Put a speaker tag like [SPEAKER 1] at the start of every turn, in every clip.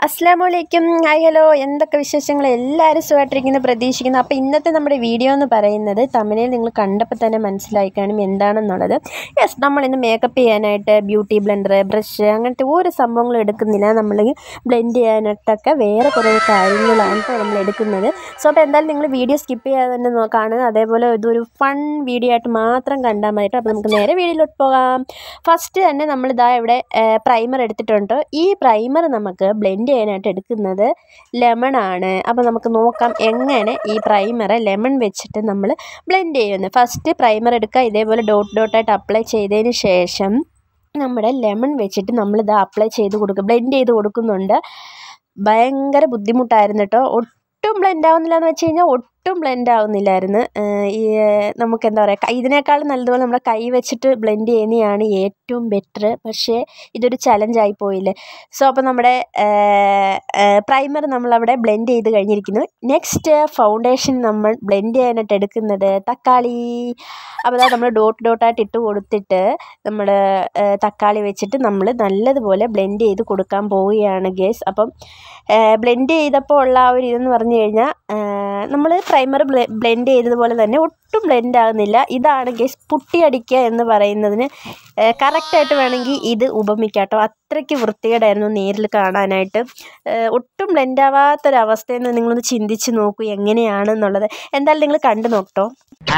[SPEAKER 1] അസ്സാം വലൈക്കും hi hello എന്തൊക്കെ വിശേഷങ്ങൾ എല്ലാവരും സുഖമായിട്ടിരിക്കുന്നു പ്രതീക്ഷിക്കുന്നു അപ്പോൾ ഇന്നത്തെ നമ്മുടെ വീഡിയോ എന്ന് പറയുന്നത് തമിഴിൽ നിങ്ങൾ കണ്ടപ്പോൾ തന്നെ മനസ്സിലായി കാണും എന്താണെന്നുള്ളത് യെസ് നമ്മളിന്ന് മേക്കപ്പ് ചെയ്യാനായിട്ട് ബ്യൂട്ടി ബ്ലെൻഡർ ബ്രഷ് അങ്ങനത്തെ ഒരു സംഭവങ്ങളും എടുക്കുന്നില്ല നമ്മൾ ബ്ലെൻഡ് ചെയ്യാനായിട്ടൊക്കെ വേറെ കുറേ കാര്യങ്ങളാണ് ഇപ്പോൾ നമ്മൾ എടുക്കുന്നത് സോ അപ്പോൾ എന്തായാലും നിങ്ങൾ വീഡിയോ സ്കിപ്പ് ചെയ്യാതെ തന്നെ നോ- കാണുക അതേപോലെ ഇതൊരു ഫൺ വീഡിയോ ആയിട്ട് മാത്രം കണ്ടാൽ മതിട്ടോ അപ്പോൾ നമുക്ക് നേരെ വീഡിയോയിലോട്ട് പോകാം ഫസ്റ്റ് തന്നെ നമ്മളിതാ ഇവിടെ പ്രൈമർ എടുത്തിട്ടുണ്ട് ഈ പ്രൈമർ നമുക്ക് ബ്ലെൻഡ് ചെയ്യാനായിട്ട് എടുക്കുന്നത് ലെമൺ ആണ് അപ്പോൾ നമുക്ക് നോക്കാം എങ്ങനെ ഈ പ്രൈമർ ലെമൺ വെച്ചിട്ട് നമ്മൾ ബ്ലെൻഡ് ചെയ്യുന്നത് ഫസ്റ്റ് പ്രൈമർ എടുക്കുക ഇതേപോലെ ഡോട്ട് ഡോട്ടായിട്ട് അപ്ലൈ ചെയ്തതിന് ശേഷം നമ്മുടെ ലെമൺ വെച്ചിട്ട് നമ്മളിത് അപ്ലൈ ചെയ്ത് കൊടുക്കും ബ്ലെൻഡ് ചെയ്ത് കൊടുക്കുന്നുണ്ട് ഭയങ്കര ബുദ്ധിമുട്ടായിരുന്നു കേട്ടോ ഒട്ടും ബ്ലെൻഡ് ആവുന്നില്ല എന്ന് വെച്ച് കഴിഞ്ഞാൽ ഒട്ടും ബ്ലെൻഡ് ആവുന്നില്ലായിരുന്നു ഏഹ് ഈ നമുക്ക് എന്താ പറയുക ഇതിനേക്കാളും നല്ലതുപോലെ നമ്മുടെ കൈ വെച്ചിട്ട് ബ്ലെൻഡ് ചെയ്യുന്നതാണ് ഏറ്റവും ബെറ്റർ പക്ഷേ ഇതൊരു ചലഞ്ചായി പോയില്ലേ സോ അപ്പോൾ നമ്മുടെ പ്രൈമർ നമ്മളവിടെ ബ്ലെൻഡ് ചെയ്ത് കഴിഞ്ഞിരിക്കുന്നു നെക്സ്റ്റ് ഫൗണ്ടേഷൻ നമ്മൾ ബ്ലെൻഡ് ചെയ്യാനായിട്ട് എടുക്കുന്നത് തക്കാളി അപ്പോൾ അതാ നമ്മൾ ഡോട്ട് ഡോട്ടായിട്ട് ഇട്ട് കൊടുത്തിട്ട് നമ്മൾ തക്കാളി വെച്ചിട്ട് നമ്മൾ നല്ലതുപോലെ ബ്ലെൻഡ് ചെയ്ത് കൊടുക്കാൻ പോവുകയാണ് ഗേസ് അപ്പം ബ്ലെൻഡ് ചെയ്തപ്പോൾ ഉള്ള ആ ഒരു ഇതെന്ന് പറഞ്ഞു കഴിഞ്ഞാൽ നമ്മൾ പ്രൈമർ ബ്ലെൻഡ് ചെയ്തതുപോലെ തന്നെ ഒട്ടും ബ്ലെൻഡ് ആകുന്നില്ല ഇതാണ് ഗേസ് പുട്ടിയടിക്കുക എന്ന് പറയുന്നതിന് കറക്റ്റായിട്ട് വേണമെങ്കിൽ ഇത് ഉപമിക്കാം കേട്ടോ അത്രയ്ക്ക് വൃത്തികേടായിരുന്നു നേരിൽ കാണാനായിട്ട് ഏഹ് ഒട്ടും ബ്ലെൻഡ് ആവാത്തൊരവസ്ഥയിൽ നിന്ന് നിങ്ങളൊന്ന് ചിന്തിച്ച് നോക്കൂ എങ്ങനെയാണെന്നുള്ളത് എന്തായാലും നിങ്ങൾ കണ്ടു നോക്കട്ടോ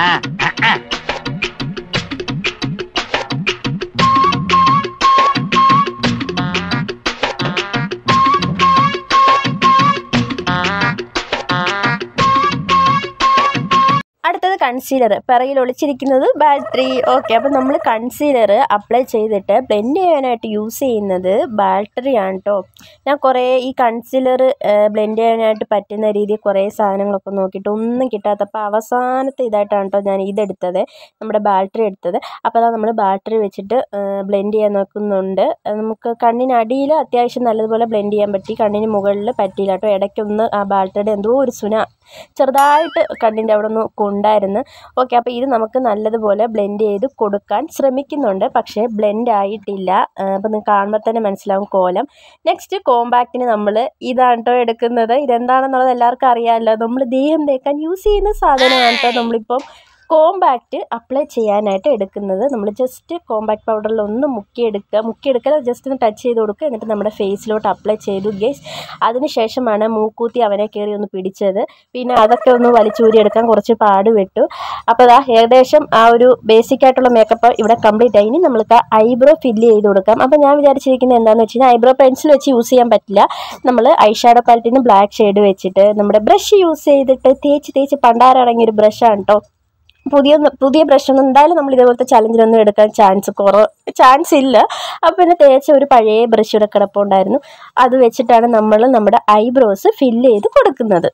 [SPEAKER 1] അടുത്തത് കൺസീലർ പിറകിൽ ഒളിച്ചിരിക്കുന്നത് ബാറ്ററി ഓക്കെ അപ്പം നമ്മൾ കൺസീലർ അപ്ലൈ ചെയ്തിട്ട് ബ്ലെൻഡ് ചെയ്യാനായിട്ട് യൂസ് ചെയ്യുന്നത് ബാറ്ററിയാണ് കേട്ടോ ഞാൻ കുറേ ഈ കൺസീലർ ബ്ലെൻഡ് ചെയ്യാനായിട്ട് പറ്റുന്ന രീതിയിൽ കുറേ സാധനങ്ങളൊക്കെ നോക്കിയിട്ട് ഒന്നും കിട്ടാത്തപ്പോൾ അവസാനത്തെ ഇതായിട്ടാണ് കേട്ടോ ഞാൻ ഇതെടുത്തത് നമ്മുടെ ബാറ്ററി എടുത്തത് അപ്പോൾ അതാ നമ്മൾ ബാറ്ററി വെച്ചിട്ട് ബ്ലെൻഡ് ചെയ്യാൻ നോക്കുന്നുണ്ട് അത് നമുക്ക് കണ്ണിനടിയിൽ അത്യാവശ്യം നല്ലതുപോലെ ബ്ലെൻഡ് ചെയ്യാൻ പറ്റി കണ്ണിന് മുകളിൽ പറ്റിയില്ല കേട്ടോ ഇടയ്ക്കൊന്ന് ആ ബാറ്ററിയുടെ എന്തോ ഒരു സുന ചെറുതായിട്ട് കണ്ണിൻ്റെ അവിടെ ഒന്ന് ഉണ്ടായിരുന്നു ഓക്കെ അപ്പോൾ ഇത് നമുക്ക് നല്ലതുപോലെ ബ്ലെൻഡ് ചെയ്ത് കൊടുക്കാൻ ശ്രമിക്കുന്നുണ്ട് പക്ഷേ ബ്ലെൻഡ് ആയിട്ടില്ല അപ്പോൾ നിങ്ങൾക്ക് കാണുമ്പോൾ തന്നെ മനസ്സിലാവും കോലം നെക്സ്റ്റ് കോമ്പാക്റ്റിന് നമ്മൾ ഇതാണ് കേട്ടോ എടുക്കുന്നത് ഇതെന്താണെന്നുള്ളത് എല്ലാവർക്കും അറിയാമല്ലോ നമ്മൾ ദേഹം തേക്കാൻ യൂസ് ചെയ്യുന്ന സാധനമാണ് കേട്ടോ നമ്മളിപ്പം കോമ്പാക്റ്റ് അപ്ലൈ ചെയ്യാനായിട്ട് എടുക്കുന്നത് നമ്മൾ ജസ്റ്റ് കോമ്പാക്ട് പൗഡറിൽ ഒന്ന് മുക്കിയെടുക്കുക മുക്കിയെടുക്കുക ജസ്റ്റ് ഒന്ന് ടച്ച് ചെയ്ത് കൊടുക്കുക എന്നിട്ട് നമ്മുടെ ഫേസിലോട്ട് അപ്ലൈ ചെയ്തു ഗേസ് അതിന് ശേഷമാണ് മൂക്കൂത്തി അവനെ കയറി ഒന്ന് പിടിച്ചത് പിന്നെ അതൊക്കെ ഒന്ന് വലിച്ചൂരിയെടുക്കാൻ കുറച്ച് പാട് വിട്ടു അപ്പോൾ അതാ ഏകദേശം ആ ഒരു ബേസിക് ആയിട്ടുള്ള മേക്കപ്പ് ഇവിടെ കംപ്ലീറ്റ് ആയി ഇനി നമ്മൾക്ക് ഐബ്രോ ഫില്ല് ചെയ്ത് കൊടുക്കാം അപ്പോൾ ഞാൻ വിചാരിച്ചിരിക്കുന്നത് എന്താണെന്ന് വെച്ച് കഴിഞ്ഞാൽ ഐബ്രോ പെൻസിൽ വെച്ച് യൂസ് ചെയ്യാൻ പറ്റില്ല നമ്മൾ ഐ ഷാഡോ പാലറ്റിന് ബ്ലാക്ക് ഷെയ്ഡ് വെച്ചിട്ട് നമ്മുടെ ബ്രഷ് യൂസ് ചെയ്തിട്ട് തേച്ച് തേച്ച് പണ്ടാരടങ്ങിയ ഒരു ബ്രഷാണ് കേട്ടോ പുതിയ പുതിയ ബ്രഷൊന്നും എന്തായാലും നമ്മൾ ഇതേപോലത്തെ ചലഞ്ചിനൊന്നും എടുക്കാൻ ചാൻസ് കുറവ് ചാൻസ് ഇല്ല അപ്പോൾ പിന്നെ തേച്ച ഒരു പഴയ ബ്രഷ് ഇവിടെ കിടപ്പുണ്ടായിരുന്നു അത് വെച്ചിട്ടാണ് നമ്മൾ നമ്മുടെ ഐബ്രോസ് ഫില്ല് ചെയ്ത് കൊടുക്കുന്നത്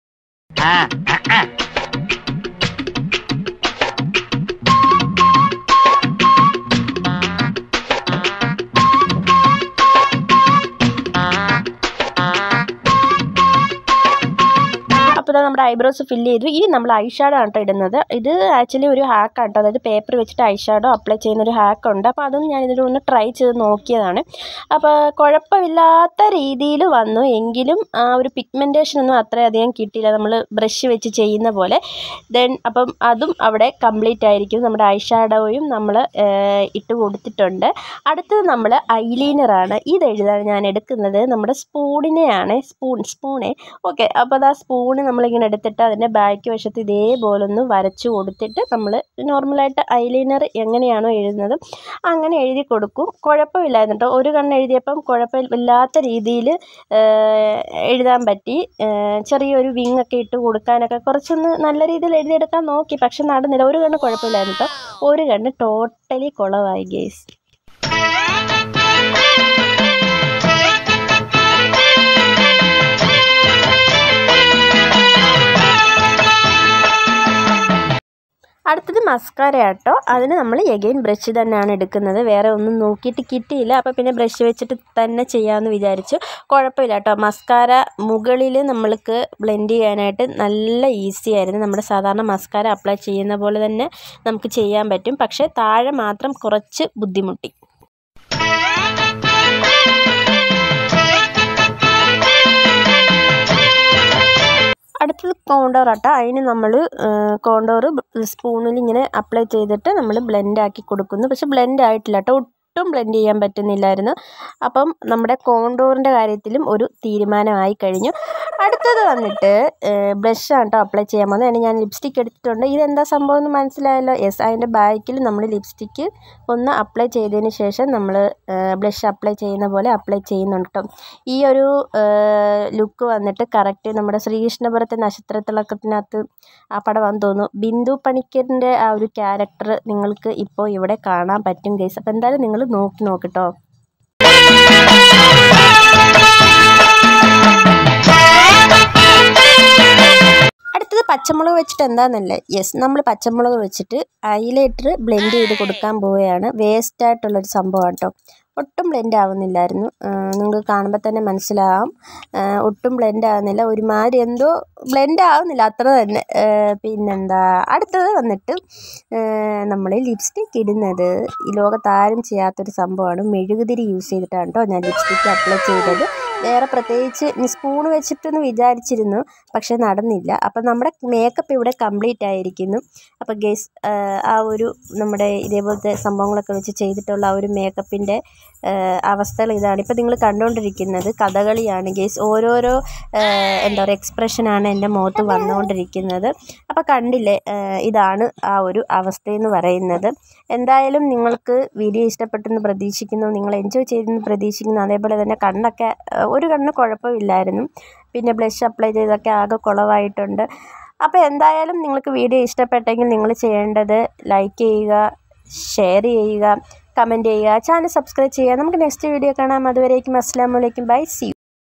[SPEAKER 1] അപ്പോൾ ഇതാ നമ്മുടെ ഐബ്രോസ് ഫില്ല് ചെയ്തു ഇനി നമ്മൾ ഐ ഷാഡോ ആണ് കേട്ടോ ഇടുന്നത് ഇത് ആക്ച്വലി ഒരു ഹാക്കാണ് കേട്ടോ അതായത് പേപ്പർ വെച്ചിട്ട് ഐ ഷാഡോ അപ്ലൈ ചെയ്യുന്ന ഒരു ഹാക്ക് ഉണ്ട് അപ്പോൾ അതൊന്നും ഞാൻ ഇതിൽ ഒന്ന് ട്രൈ ചെയ്ത് നോക്കിയതാണ് അപ്പോൾ കുഴപ്പമില്ലാത്ത രീതിയിൽ വന്നു എങ്കിലും ആ ഒരു പിഗ്മെൻറ്റേഷൻ ഒന്നും അത്രയധികം കിട്ടിയില്ല നമ്മൾ ബ്രഷ് വെച്ച് ചെയ്യുന്ന പോലെ ദെൻ അപ്പം അതും അവിടെ കംപ്ലീറ്റ് ആയിരിക്കും നമ്മുടെ ഐ ഷാഡോയും നമ്മൾ ഇട്ട് കൊടുത്തിട്ടുണ്ട് അടുത്തത് നമ്മൾ ഐലൈനറാണ് ഇത് എഴുതാൻ ഞാൻ എടുക്കുന്നത് നമ്മുടെ സ്പൂണിനെയാണ് സ്പൂൺ സ്പൂണേ ഓക്കെ അപ്പോൾ അത് ആ സ്പൂണ് നമ്മളിങ്ങനെ എടുത്തിട്ട് അതിൻ്റെ ബാക്ക് വശത്ത് ഇതേപോലെ ഒന്ന് വരച്ചു കൊടുത്തിട്ട് നമ്മൾ നോർമലായിട്ട് ഐലൈനർ എങ്ങനെയാണോ എഴുതുന്നത് അങ്ങനെ എഴുതി കൊടുക്കും കുഴപ്പമില്ലായിരുന്നു കേട്ടോ ഒരു കണ്ണ് എഴുതിയപ്പം കുഴപ്പമില്ലാത്ത രീതിയിൽ എഴുതാൻ പറ്റി ഏഹ് ചെറിയൊരു വിങ് ഒക്കെ ഇട്ട് കൊടുക്കാനൊക്കെ കുറച്ചൊന്ന് നല്ല രീതിയിൽ എഴുതിയെടുക്കാൻ നോക്കി പക്ഷെ നടന്നില്ല ഒരു കണ്ണ് കുഴപ്പമില്ലായിരുന്നു കേട്ടോ ഒരു കണ്ണ് ടോട്ടലി കുളമായി ഗേസ് അടുത്തത് മസ്കാര കേട്ടോ അതിന് നമ്മൾ എഗെയിൻ ബ്രഷ് തന്നെയാണ് എടുക്കുന്നത് വേറെ ഒന്നും നോക്കിയിട്ട് കിട്ടിയില്ല അപ്പോൾ പിന്നെ ബ്രഷ് വെച്ചിട്ട് തന്നെ ചെയ്യാമെന്ന് വിചാരിച്ചു കുഴപ്പമില്ല കേട്ടോ മസ്കാര മുകളിൽ നമ്മൾക്ക് ബ്ലെൻഡ് ചെയ്യാനായിട്ട് നല്ല ഈസി ആയിരുന്നു നമ്മുടെ സാധാരണ മസ്കാര അപ്ലൈ ചെയ്യുന്ന പോലെ തന്നെ നമുക്ക് ചെയ്യാൻ പറ്റും പക്ഷേ താഴെ മാത്രം കുറച്ച് ബുദ്ധിമുട്ടി അടുത്തത് കോണ്ടോർ ആട്ടോ അതിന് നമ്മൾ കോണ്ടോർ സ്പൂണിൽ ഇങ്ങനെ അപ്ലൈ ചെയ്തിട്ട് നമ്മൾ ബ്ലെൻഡ് ആക്കി കൊടുക്കുന്നു പക്ഷെ ബ്ലെൻഡ് ആയിട്ടില്ല കേട്ടോ ഒട്ടും ബ്ലെൻഡ് ചെയ്യാൻ പറ്റുന്നില്ലായിരുന്നു അപ്പം നമ്മുടെ കോണ്ടോറിൻ്റെ കാര്യത്തിലും ഒരു തീരുമാനമായി കഴിഞ്ഞു അടുത്തത് വന്നിട്ട് ബ്ലഷാണ് കേട്ടോ അപ്ലൈ ചെയ്യാൻ പോകുന്നത് അതിന് ഞാൻ ലിപ്സ്റ്റിക് എടുത്തിട്ടുണ്ട് ഇതെന്താ സംഭവം എന്ന് മനസ്സിലായല്ലോ യെസ് അതിൻ്റെ ബാക്കിൽ നമ്മൾ ലിപ്സ്റ്റിക്ക് ഒന്ന് അപ്ലൈ ചെയ്തതിന് ശേഷം നമ്മൾ ബ്ലഷ് അപ്ലൈ ചെയ്യുന്ന പോലെ അപ്ലൈ ചെയ്യുന്നുണ്ട് കേട്ടോ ഈ ഒരു ലുക്ക് വന്നിട്ട് കറക്റ്റ് നമ്മുടെ ശ്രീകൃഷ്ണപുരത്തെ നക്ഷത്രത്തിളക്കത്തിനകത്ത് ആ പടമാണെന്ന് തോന്നുന്നു ബിന്ദു പണിക്കറിൻ്റെ ആ ഒരു ക്യാരക്ടർ നിങ്ങൾക്ക് ഇപ്പോൾ ഇവിടെ കാണാൻ പറ്റും ഗൈസ് അപ്പോൾ എന്തായാലും നിങ്ങൾ നോക്കി നോക്കിട്ടോ അടുത്തത് പച്ചമുളക് വെച്ചിട്ട് എന്താണെന്നല്ലേ യെസ് നമ്മൾ പച്ചമുളക് വെച്ചിട്ട് ഹൈലൈറ്റർ ബ്ലെൻഡ് ചെയ്ത് കൊടുക്കാൻ പോവുകയാണ് വേസ്റ്റ് ആയിട്ടുള്ളൊരു സംഭവം കേട്ടോ ഒട്ടും ബ്ലെൻഡ് ആവുന്നില്ലായിരുന്നു നിങ്ങൾക്ക് കാണുമ്പോൾ തന്നെ മനസ്സിലാവും ഒട്ടും ബ്ലെൻഡ് ആവുന്നില്ല ഒരുമാതിരി എന്തോ ബ്ലെൻഡ് ആവുന്നില്ല അത്ര തന്നെ പിന്നെന്താ അടുത്തത് വന്നിട്ട് നമ്മൾ ലിപ്സ്റ്റിക്ക് ഇടുന്നത് ഈ ലോകത്താരും ചെയ്യാത്തൊരു സംഭവമാണ് മെഴുകുതിരി യൂസ് ചെയ്തിട്ടാണ് കേട്ടോ ഞാൻ ലിപ്സ്റ്റിക്ക് അപ്ലൈ ചെയ്തത് വേറെ പ്രത്യേകിച്ച് സ്പൂൺ വെച്ചിട്ടെന്ന് വിചാരിച്ചിരുന്നു പക്ഷേ നടന്നില്ല അപ്പം നമ്മുടെ മേക്കപ്പ് ഇവിടെ കംപ്ലീറ്റ് ആയിരിക്കുന്നു അപ്പോൾ ഗേസ് ആ ഒരു നമ്മുടെ ഇതേപോലത്തെ സംഭവങ്ങളൊക്കെ വെച്ച് ചെയ്തിട്ടുള്ള ആ ഒരു മേക്കപ്പിൻ്റെ അവസ്ഥകൾ ഇതാണ് ഇപ്പോൾ നിങ്ങൾ കണ്ടുകൊണ്ടിരിക്കുന്നത് കഥകളിയാണ് ഗേസ് ഓരോരോ എന്താ പറയുക എക്സ്പ്രഷനാണ് എൻ്റെ മുഖത്ത് വന്നുകൊണ്ടിരിക്കുന്നത് അപ്പോൾ കണ്ടില്ലേ ഇതാണ് ആ ഒരു അവസ്ഥയെന്ന് പറയുന്നത് എന്തായാലും നിങ്ങൾക്ക് വീഡിയോ ഇഷ്ടപ്പെട്ടെന്ന് പ്രതീക്ഷിക്കുന്നു നിങ്ങൾ എൻജോയ് ചെയ്തെന്ന് പ്രതീക്ഷിക്കുന്നു അതേപോലെ തന്നെ കണ്ണൊക്കെ ഒരു കണ്ണ് കുഴപ്പമില്ലായിരുന്നു പിന്നെ ബ്ലഷ് അപ്ലൈ ചെയ്തൊക്കെ ആകെ കുളവായിട്ടുണ്ട് അപ്പോൾ എന്തായാലും നിങ്ങൾക്ക് വീഡിയോ ഇഷ്ടപ്പെട്ടെങ്കിൽ നിങ്ങൾ ചെയ്യേണ്ടത് ലൈക്ക് ചെയ്യുക ഷെയർ ചെയ്യുക കമൻറ്റ് ചെയ്യുക ചാനൽ സബ്സ്ക്രൈബ് ചെയ്യുക നമുക്ക് നെക്സ്റ്റ് വീഡിയോ കാണാം അതുവരേക്കും അസ്സാം വലൈക്കും ബൈ സി